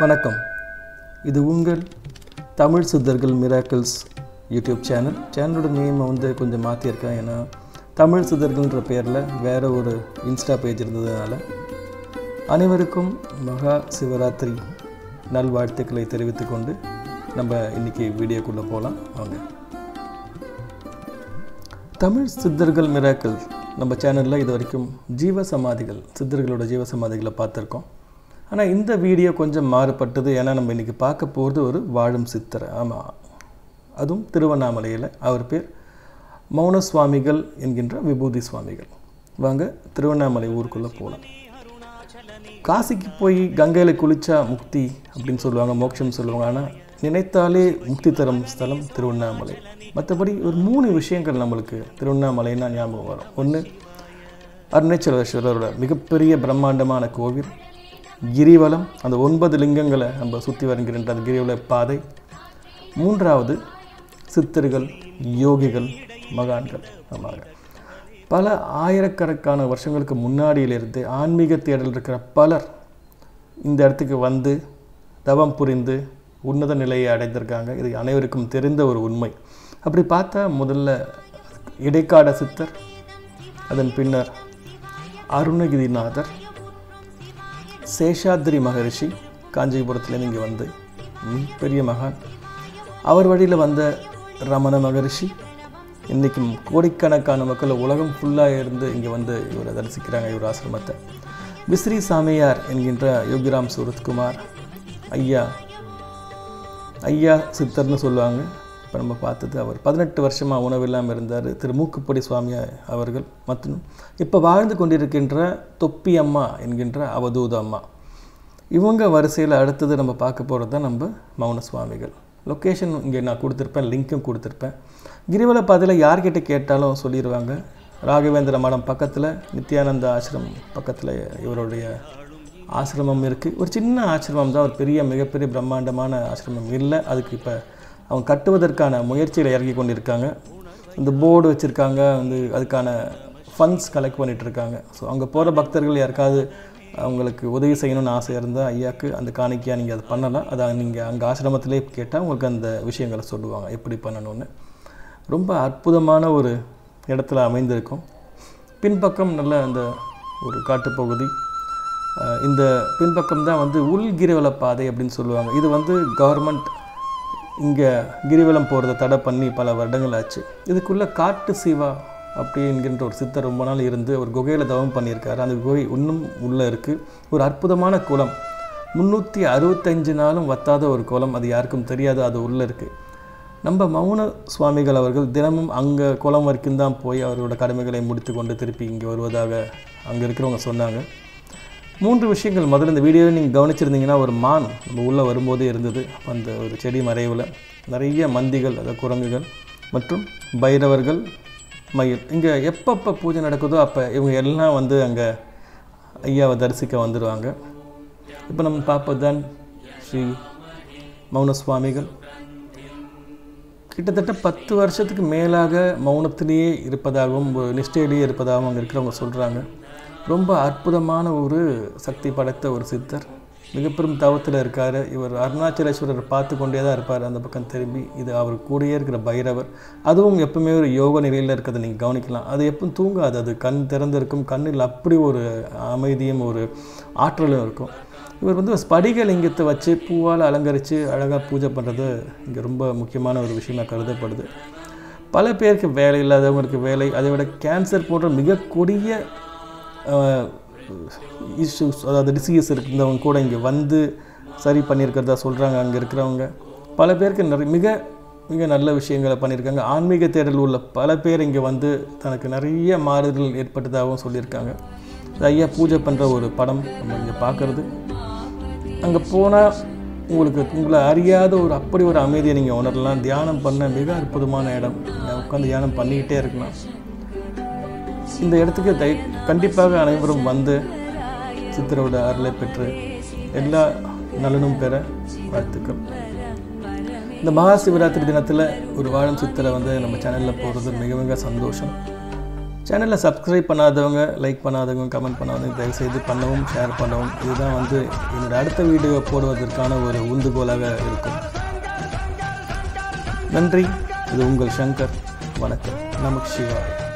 வணக்கம் இது உங்கள் தமிழ் சித்தர்கள் மிராக்கிள்ஸ் யூடியூப் சேனல் சேனலோட நேமை வந்து கொஞ்சம் மாற்றியிருக்கேன் ஏன்னா தமிழ் சித்தர்கள்ன்ற பேரில் வேறு ஒரு இன்ஸ்டா பேஜ் இருந்ததுனால அனைவருக்கும் மகா சிவராத்திரி நல்வாழ்த்துக்களை தெரிவித்துக் கொண்டு நம்ம இன்றைக்கி வீடியோக்குள்ளே போகலாம் வாங்க தமிழ் சித்தர்கள் மிராக்கள் நம்ம சேனலில் இது வரைக்கும் ஜீவ சமாதிகள் சித்தர்களோட ஜீவ சமாதிகளை பார்த்துருக்கோம் ஆனால் இந்த வீடியோ கொஞ்சம் மாறுபட்டது ஏன்னா நம்ம இன்றைக்கி பார்க்க போகிறது ஒரு வாழும் சித்தர் ஆமாம் அதுவும் திருவண்ணாமலையில் அவர் பேர் மௌன சுவாமிகள் என்கின்ற விபூதி சுவாமிகள் வாங்க திருவண்ணாமலை ஊருக்குள்ளே போகலாம் காசிக்கு போய் கங்கையில் குளிச்சா முக்தி அப்படின்னு சொல்லுவாங்க மோட்சம் சொல்லுவாங்க ஆனால் நினைத்தாலே முக்தி தரும் ஸ்தலம் திருவண்ணாமலை மற்றபடி ஒரு மூணு விஷயங்கள் நம்மளுக்கு திருவண்ணாமலைன்னா ஞாபகம் வரும் ஒன்று அருணேஸ்வரேஸ்வரரோட மிகப்பெரிய பிரம்மாண்டமான கோவில் கிரிவலம் அந்த ஒன்பது லிங்கங்களை நம்ம சுற்றி வருகின்ற அந்த கிரிவல பாதை மூன்றாவது சித்தர்கள் யோகிகள் மகான்கள் ஆமாங்க பல ஆயிரக்கணக்கான வருஷங்களுக்கு முன்னாடியிலிருந்து ஆன்மீக தேடல் இருக்கிற பலர் இந்த இடத்துக்கு வந்து தவம் புரிந்து உன்னத நிலையை அடைந்திருக்காங்க இது அனைவருக்கும் தெரிந்த ஒரு உண்மை அப்படி பார்த்தா முதல்ல இடைக்காட சித்தர் அதன் பின்னர் அருணகிரிநாதர் சேஷாத்ரி மகரிஷி காஞ்சிபுரத்துலேருந்து இங்கே வந்து பெரிய மகான் அவர் வழியில் வந்த ரமண மகரிஷி இன்றைக்கும் கோடிக்கணக்கான மக்கள் உலகம் ஃபுல்லாக இருந்து இங்கே வந்து இவரை தரிசிக்கிறாங்க இவர் ஆசிரமத்தை விஸ்ரீ சாமியார் என்கின்ற யோகிராம் சூரத்குமார் ஐயா ஐயா சித்தர்னு சொல்லுவாங்க இப்போ நம்ம பார்த்தது அவர் பதினெட்டு வருஷமாக உணவில்லாமல் இருந்தார் திரு மூக்குப்பொடி சுவாமி அவர்கள் மற்றும் இப்போ வாழ்ந்து கொண்டிருக்கின்ற தொப்பி அம்மா என்கின்ற அவதூத அம்மா இவங்க வரிசையில் அடுத்தது நம்ம பார்க்க போகிறது தான் நம்ம மௌன சுவாமிகள் லொக்கேஷன் இங்கே நான் கொடுத்துருப்பேன் லிங்க்கும் கொடுத்துருப்பேன் கிரிவல பாதையில் யார்கிட்ட கேட்டாலும் சொல்லிடுவாங்க ராகவேந்திர மடம் பக்கத்தில் நித்யானந்த ஆசிரமம் பக்கத்தில் இவருடைய ஆசிரமம் இருக்குது ஒரு சின்ன ஆசிரமம் தான் ஒரு பெரிய மிகப்பெரிய பிரம்மாண்டமான ஆசிரமம் இல்லை அதுக்கு இப்போ அவங்க கட்டுவதற்கான முயற்சியில் இறங்கி கொண்டிருக்காங்க இந்த போர்டு வச்சுருக்காங்க வந்து அதுக்கான ஃபண்ட்ஸ் கலெக்ட் பண்ணிகிட்டு இருக்காங்க ஸோ அங்கே போகிற பக்தர்கள் யாருக்காவது அவங்களுக்கு உதவி செய்யணும்னு ஆசை இருந்தால் ஐயாக்கு அந்த காணிக்கையாக நீங்கள் அதை பண்ணலாம் அதை நீங்கள் அங்கே ஆசிரமத்திலே கேட்டால் உங்களுக்கு அந்த விஷயங்களை சொல்லுவாங்க எப்படி பண்ணணும்னு ரொம்ப அற்புதமான ஒரு இடத்துல அமைந்திருக்கும் பின்பக்கம் நல்ல அந்த ஒரு காட்டுப்பகுதி இந்த பின்பக்கம் தான் வந்து உள் கிரிவல பாதை அப்படின்னு சொல்லுவாங்க இது வந்து கவர்மெண்ட் இங்கே கிரிவலம் போகிறத தடை பண்ணி பல வருடங்கள் ஆச்சு இதுக்குள்ளே காட்டு சிவா அப்படி என்கின்ற ஒரு சித்தர் ரொம்ப நாள் இருந்து ஒரு குகையில் தவம் பண்ணியிருக்காரு அந்த குகை இன்னும் உள்ளே இருக்குது ஒரு அற்புதமான குளம் முந்நூற்றி அறுபத்தஞ்சு நாளும் வத்தாத ஒரு குளம் அது யாருக்கும் தெரியாது அது உள்ளே இருக்குது நம்ம மௌன சுவாமிகள் அவர்கள் தினமும் அங்கே குளம் வரைக்கும் தான் போய் அவரோட கடமைகளை முடித்து கொண்டு திருப்பி இங்கே வருவதாக அங்கே இருக்கிறவங்க சொன்னாங்க மூன்று விஷயங்கள் முதல்ல இந்த வீடியோவை நீங்கள் கவனிச்சிருந்தீங்கன்னா ஒரு மான் நம்ம உள்ளே வரும்போதே இருந்தது அந்த ஒரு செடி மறைவில் நிறைய மந்திகள் அதாவது குரங்குகள் மற்றும் பைரவர்கள் மயில் இங்கே எப்பப்போ பூஜை நடக்குதோ அப்போ இவங்க எல்லாம் வந்து அங்கே ஐயாவை தரிசிக்க வந்துடுவாங்க இப்போ நம்ம பார்ப்பது தான் ஸ்ரீ மௌன சுவாமிகள் கிட்டத்தட்ட பத்து வருஷத்துக்கு மேலாக மௌனத்திலேயே இருப்பதாகவும் ஒரு நிஷ்டையிலேயே இருப்பதாகவும் அங்கே இருக்கிறவங்க சொல்கிறாங்க ரொம்ப அற்புதமான ஒரு சக்தி படைத்த ஒரு சித்தர் மிகப்பெரும் தவத்தில் இருக்கார் இவர் அருணாச்சலேஸ்வரர் பார்த்து கொண்டே தான் இருப்பார் அந்த பக்கம் திரும்பி இது அவர் கூடயே இருக்கிற பைரவர் அதுவும் எப்பவுமே ஒரு யோக நிலையில் இருக்கிறத நீங்கள் கவனிக்கலாம் அது எப்பவும் தூங்காது அது கண் திறந்திருக்கும் கண்ணில் அப்படி ஒரு அமைதியும் ஒரு ஆற்றலும் இருக்கும் இவர் வந்து ஸ்படிக லிங்கத்தை வச்சு பூவால் அலங்கரித்து அழகாக பூஜை பண்ணுறது இங்கே ரொம்ப முக்கியமான ஒரு விஷயமாக கருதப்படுது பல பேருக்கு வேலை இல்லாதவங்களுக்கு வேலை அதை விட கேன்சர் போன்ற மிக கொடிய இஷ்யூஸ் அதாவது டிசீஸ் இருந்தவங்க கூட இங்கே வந்து சரி பண்ணியிருக்கிறதா சொல்கிறாங்க அங்கே இருக்கிறவங்க பல பேருக்கு நிறைய மிக மிக நல்ல விஷயங்களை பண்ணியிருக்காங்க ஆன்மீக தேடல் உள்ள பல பேர் இங்கே வந்து தனக்கு நிறைய மாறுதல் ஏற்பட்டதாகவும் சொல்லியிருக்காங்க ஐயா பூஜை பண்ணுற ஒரு படம் நம்ம இங்கே பார்க்குறது அங்கே போனால் உங்களுக்கு உங்களை அறியாத ஒரு அப்படி ஒரு அமைதியை நீங்கள் உணரலாம் தியானம் பண்ண மிக அற்புதமான இடம் உட்காந்து தியானம் பண்ணிக்கிட்டே இருக்கலாம் இந்த இடத்துக்கு தை கண்டிப்பாக அனைவரும் வந்து சித்தரோட அருளை பெற்று எல்லா நலனும் பெற வாழ்த்துக்கள் இந்த மகா சிவராத்திரி தினத்தில் ஒரு வாழும் சித்தரை வந்து நம்ம சேனலில் போகிறது மிக மிக சந்தோஷம் சேனலை சப்ஸ்கிரைப் பண்ணாதவங்க லைக் பண்ணாதவங்க கமெண்ட் பண்ணாதவங்க தயவுசெய்து பண்ணவும் ஷேர் பண்ணவும் இதுதான் வந்து என்னோட அடுத்த வீடியோ போடுவதற்கான ஒரு உந்துகோலாக இருக்கும் நன்றி இது உங்கள் சங்கர் வணக்கம் நமக்கு சிவாய்